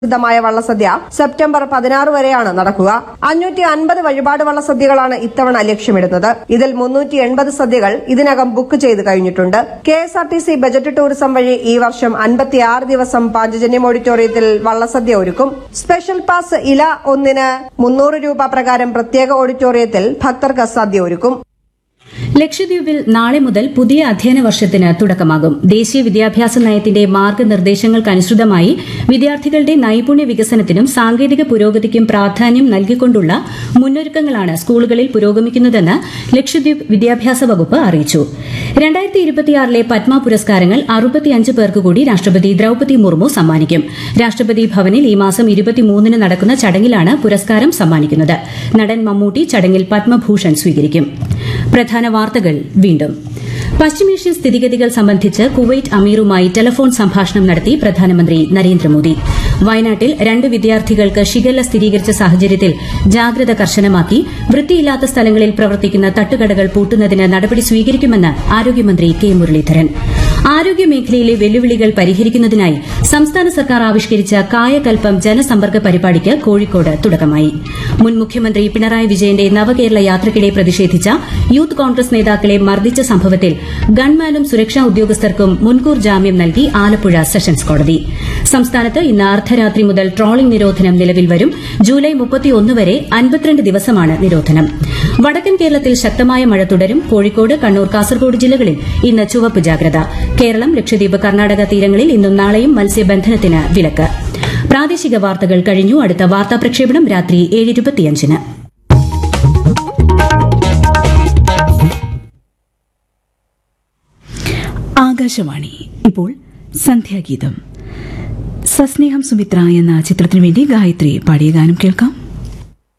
പ്രസിദ്ധമായ വള്ളസദ്യ സെപ്റ്റംബർ പതിനാറ് വരെയാണ് നടക്കുക അഞ്ഞൂറ്റി അൻപത് വഴിപാട് വള്ളസദ്യകളാണ് ഇത്തവണ ലക്ഷ്യമിടുന്നത് ഇതിൽ മുന്നൂറ്റി എൺപത് സദ്യകൾ ഇതിനകം ബുക്ക് ചെയ്ത് കഴിഞ്ഞിട്ടുണ്ട് K S R T C budget tourism വഴി ഈ വർഷം അൻപത്തിയാറ് ദിവസം പാഞ്ചജന്യം ഓഡിറ്റോറിയത്തിൽ വള്ളസദ്യ ഒരുക്കും സ്പെഷ്യൽ പാസ് ഇല ഒന്നിന് മുന്നൂറ് രൂപ പ്രകാരം പ്രത്യേക ഓഡിറ്റോറിയത്തിൽ ഭക്തർക്ക് സദ്യ ഒരുക്കും ലക്ഷദ്വീപിൽ നാളെ മുതൽ പുതിയ അധ്യയന വർഷത്തിന് തുടക്കമാകും ദേശീയ വിദ്യാഭ്യാസ നയത്തിന്റെ മാർഗനിർദ്ദേശങ്ങൾക്കനുസൃതമായി വിദ്യാർത്ഥികളുടെ നൈപുണ്യ വികസനത്തിനും സാങ്കേതിക പുരോഗതിക്കും പ്രാധാന്യം നൽകിക്കൊണ്ടുള്ള മുന്നൊരുക്കങ്ങളാണ് സ്കൂളുകളിൽ പുരോഗമിക്കുന്നതെന്ന് ലക്ഷദ്വീപ് വിദ്യാഭ്യാസ വകുപ്പ് അറിയിച്ചു രണ്ടായിരത്തി ഇരുപത്തിയാറിലെ പത്മ പുരസ്കാരങ്ങൾ അറുപത്തിയഞ്ച് പേർക്ക് കൂടി രാഷ്ട്രപതി ദ്രൌപതി മുർമു സമ്മാനിക്കും രാഷ്ട്രപതി ഭവനിൽ ഈ മാസം ഇരുപത്തിമൂന്നിന് നടക്കുന്ന ചടങ്ങിലാണ് പുരസ്കാരം സമ്മാനിക്കുന്നത് നടൻ മമ്മൂട്ടി ചടങ്ങിൽ പത്മഭൂഷൺ സ്വീകരിക്കും പ്രധാന വാർത്തകൾ വീണ്ടും പശ്ചിമേഷ്യൻ സ്ഥിതിഗതികൾ സംബന്ധിച്ച് കുവൈറ്റ് അമീറുമായി ടെലഫോൺ സംഭാഷണം നടത്തി പ്രധാനമന്ത്രി നരേന്ദ്രമോദി വയനാട്ടിൽ രണ്ട് വിദ്യാർത്ഥികൾക്ക് ഷിഗല്ല സ്ഥിരീകരിച്ച സാഹചര്യത്തിൽ ജാഗ്രത കർശനമാക്കി വൃത്തിയില്ലാത്ത സ്ഥലങ്ങളിൽ പ്രവർത്തിക്കുന്ന തട്ടുകടകൾ പൂട്ടുന്നതിന് നടപടി സ്വീകരിക്കുമെന്ന് ആരോഗ്യമന്ത്രി കെ മുരളീധരൻ ആരോഗ്യമേഖലയിലെ വെല്ലുവിളികൾ പരിഹരിക്കുന്നതിനായി സംസ്ഥാന സർക്കാർ ആവിഷ്കരിച്ച കായകൽപ്പം ജനസമ്പർക്ക പരിപാടിക്ക് കോഴിക്കോട് തുടക്കമായി മുൻ മുഖ്യമന്ത്രി പിണറായി വിജയന്റെ നവകേരള യാത്രയ്ക്കിടെ പ്രതിഷേധിച്ച യൂത്ത് കോൺഗ്രസ് നേതാക്കളെ മർദ്ദിച്ച സംഭവത്തിൽ ഗൺമാനും സുരക്ഷാ ഉദ്യോഗസ്ഥർക്കും മുൻകൂർ ജാമ്യം നൽകി ആലപ്പുഴ സെഷൻസ് കോടതി സംസ്ഥാനത്ത് ഇന്ന് അർദ്ധരാത്രി മുതൽ ട്രോളിംഗ് നിരോധനം നിലവിൽ വരും ജൂലൈ മുപ്പത്തിയൊന്ന് വരെ അൻപത്തിരണ്ട് ദിവസമാണ് നിരോധനം വടക്കൻ കേരളത്തിൽ ശക്തമായ മഴ തുടരും കോഴിക്കോട് കണ്ണൂർ കാസർഗോഡ് ജില്ലകളിൽ ഇന്ന് ചുവപ്പ് ജാഗ്രത കേരളം ലക്ഷദ്വീപ് കർണാടക തീരങ്ങളിൽ ഇന്നും നാളെയും മത്സ്യബന്ധനത്തിന് വിലക്ക് പ്രാദേശിക വാർത്തകൾ കഴിഞ്ഞു അടുത്ത വാർത്താ പ്രക്ഷേപണം രാത്രി ഏഴ് ഇരുപത്തിയഞ്ചിന് ആകാശവാണി ഇപ്പോൾ സന്ധ്യാഗീതം സസ്നേഹം സുമിത്ര എന്ന ചിത്രത്തിനു വേണ്ടി ഗായത്രി പാടിയ ഗാനം കേൾക്കാം